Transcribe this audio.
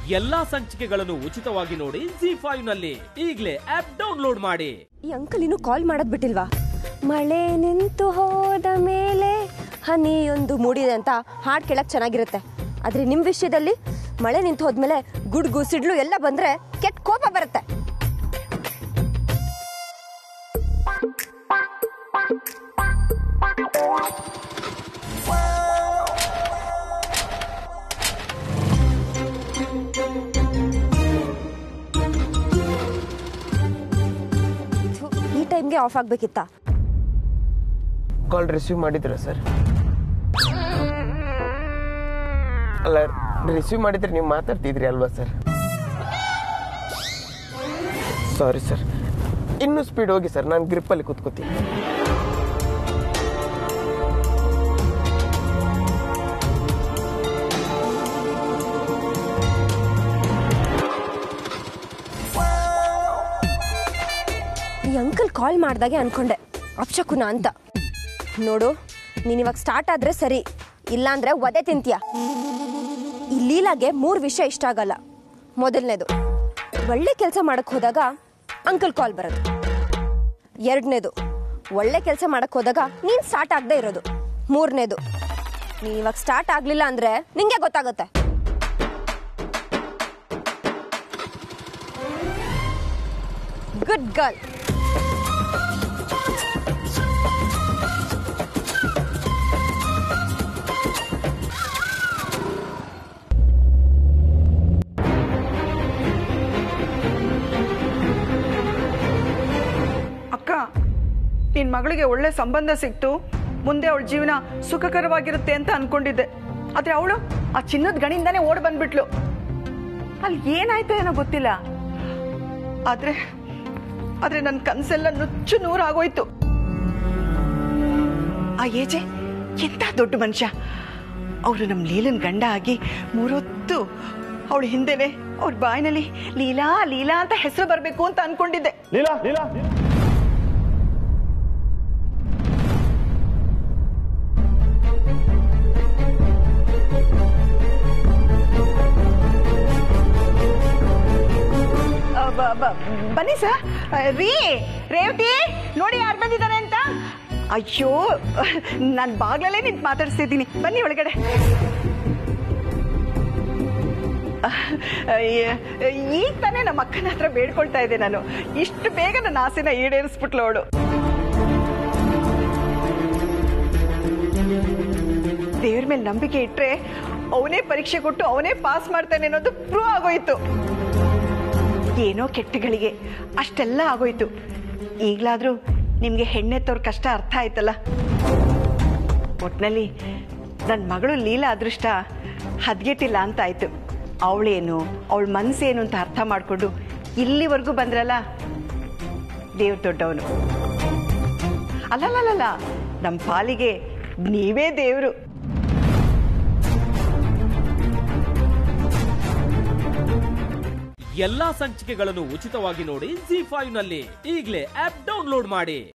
ಎಲ್ಲಾ ಸಂಚಿಕೆಗಳನ್ನು ಉಚಿತವಾಗಿ ನೋಡಿ ಜಿ ಫೈವ್ ನಲ್ಲಿ ಈಗಲೇ ಆಪ್ ಡೌನ್ಲೋಡ್ ಮಾಡಿ ಈ ಅಂಕಲ್ ಇನ್ನು ಕಾಲ್ ಮಾಡೋದ್ ಬಿಟ್ಟಿಲ್ವಾ ಮಳೆ ನಿಂತು ಹೋದ ಮೇಲೆ ಹನಿಯೊಂದು ಮೂಡಿದೆ ಅಂತ ಹಾಡು ಕೇಳಕ್ ಚೆನ್ನಾಗಿರುತ್ತೆ ಆದ್ರೆ ನಿಮ್ ವಿಷಯದಲ್ಲಿ ಮಳೆ ನಿಂತು ಹೋದ್ಮೇಲೆ ಗುಡ್ಗು ಸಿಡ್ಲು ಎಲ್ಲ ಬಂದ್ರೆ ಕೆಟ್ಟ ಕೋಪ ಬರುತ್ತೆ ಥು, ಈ ಟೈಮ್ಗೆ ಆಫ್ ಆಗ್ಬೇಕಿತ್ತ ಕಾಲ್ ರಿಸೀವ್ ಮಾಡಿದ್ರ ಸರ್ ಅಲ್ಲ ರಿಸೀವ್ ಮಾಡಿದ್ರೆ ನೀವು ಮಾತಾಡ್ತಿದ್ರಿ ಅಲ್ವಾ ಸರ್ ಸಾರಿ ಸರ್ ಇನ್ನೂ ಸ್ಪೀಡ್ ಹೋಗಿ ಸರ್ ನಾನು ಗ್ರಿಪ್ಪಲ್ಲಿ ಕೂತ್ಕೋತೀನಿ ಈ ಅಂಕಲ್ ಕಾಲ್ ಮಾಡ್ದಾಗೆ ಅನ್ಕೊಂಡೆ ಅಪ್ಶಕುನ ಅಂತ ನೋಡು ನೀನ್ ಇವಾಗ ಸ್ಟಾರ್ಟ್ ಆದ್ರೆ ಸರಿ ಇಲ್ಲಾಂದ್ರೆ ಒದೆ ತಿಂತೀಯ ಈ ಲೀಲಾಗೆ ಮೂರು ವಿಷಯ ಇಷ್ಟ ಆಗಲ್ಲ ಮೊದಲನೇದು ಒಳ್ಳೆ ಕೆಲಸ ಮಾಡಕ್ ಹೋದಾಗ ಅಂಕಲ್ ಕಾಲ್ ಬರೋದು ಎರಡನೇದು ಒಳ್ಳೆ ಕೆಲಸ ಮಾಡಕ್ ಹೋದಾಗ ನೀನ್ ಸ್ಟಾರ್ಟ್ ಆಗದೆ ಇರೋದು ಮೂರನೇದು ನೀನ್ ಇವಾಗ ಸ್ಟಾರ್ಟ್ ಆಗ್ಲಿಲ್ಲ ಅಂದ್ರೆ ನಿಂಗೆ ಗೊತ್ತಾಗುತ್ತೆ ಗುಡ್ ಗರ್ಲ್ ಅಕ್ಕ ನಿನ್ ಮಗಳಿಗೆ ಒಳ್ಳೆ ಸಂಬಂಧ ಸಿಕ್ತು ಮುಂದೆ ಅವಳ ಜೀವನ ಸುಖಕರವಾಗಿರುತ್ತೆ ಅಂತ ಅನ್ಕೊಂಡಿದ್ದೆ ಆದ್ರೆ ಅವಳು ಆ ಚಿನ್ನದ ಗಣಿಯಿಂದಾನೇ ಓಡ್ ಬಂದ್ಬಿಟ್ಲು ಅಲ್ಲಿ ಏನಾಯ್ತೋ ಏನೋ ಗೊತ್ತಿಲ್ಲ ಆದ್ರೆ ಆದ್ರೆ ನನ್ನ ಕನ್ಸೆಲ್ಲ ನುಚ್ಚು ನೂರಾಗೋಯ್ತು ಆ ಏಜೆ ಎಂತ ದೊಡ್ಡ ಮನುಷ್ಯ ಅವರು ನಮ್ಮ ಲೀಲನ್ ಗಂಡ ಆಗಿ ಮೂರೊತ್ತು ಅವಳ ಹಿಂದೆನೆ ಅವ್ರ ಬಾಯಿನಲ್ಲಿ ಲೀಲಾ ಲೀಲಾ ಅಂತ ಹೆಸರು ಬರಬೇಕು ಅಂತ ಅನ್ಕೊಂಡಿದ್ದೆ ಲೀಲಾ ಲೀಲಾ ಅ, ಬ- ಬ- ಬನ್ನಿ ಸರ್ ರೀ ರೇವತಿ ನೋಡಿ ಯಾರು ಬಂದಿದ್ದಾರೆ ಅಂತ ಅಯ್ಯೋ ನಾನು ಬಾಗ್ಲಲ್ಲೇ ನಿಂತು ಮಾತಾಡಿಸ್ತಿದ್ದೀನಿ ಬನ್ನಿ ಒಳಗಡೆ ಅಯ್ಯ, ಈಗ ತಾನೇ ನಮ್ಮ ಅಕ್ಕನ ಹತ್ರ ಬೇಡ್ಕೊಳ್ತಾ ಇದ್ದೆ ನಾನು ಇಷ್ಟು ಬೇಗ ನನ್ನ ಆಸೆನ ಈಡೇರಿಸ್ಬಿಟ್ಲು ಅವಳು ದೇವ್ರ ಮೇಲೆ ನಂಬಿಕೆ ಇಟ್ರೆ ಅವನೇ ಪರೀಕ್ಷೆ ಕೊಟ್ಟು ಅವನೇ ಪಾಸ್ ಮಾಡ್ತಾನೆ ಅನ್ನೋದು ಪ್ರೂವ್ ಆಗೋಯ್ತು ಏನೋ ಕೆಟ್ಟಗಳಿಗೆ ಅಷ್ಟೆಲ್ಲ ಆಗೋಯ್ತು ಈಗಲಾದ್ರೂ ನಿಮಗೆ ಹೆಣ್ಣೆತ್ತವ್ರ ಕಷ್ಟ ಅರ್ಥ ಆಯ್ತಲ್ಲ ಒಟ್ನಲ್ಲಿ ನನ್ನ ಮಗಳು ಲೀಲಾ ಅದೃಷ್ಟ ಹದ್ಗೆಟ್ಟಿಲ್ಲ ಅಂತ ಆಯ್ತು ಅವಳೇನು ಅವಳ ಮನಸ್ಸೇನು ಅಂತ ಅರ್ಥ ಮಾಡಿಕೊಂಡು ಇಲ್ಲಿವರೆಗೂ ಬಂದ್ರಲ್ಲ ದೇವ್ರ ದೊಡ್ಡವನು ಅಲ್ಲಲ್ಲಲ್ಲ ನಮ್ಮ ಪಾಲಿಗೆ ನೀವೇ ದೇವರು ಎಲ್ಲಾ ಸಂಚಿಕೆಗಳನ್ನು ಉಚಿತವಾಗಿ ನೋಡಿ ಜಿ ಫೈವ್ ನಲ್ಲಿ ಈಗಲೇ ಆಪ್ ಡೌನ್ಲೋಡ್ ಮಾಡಿ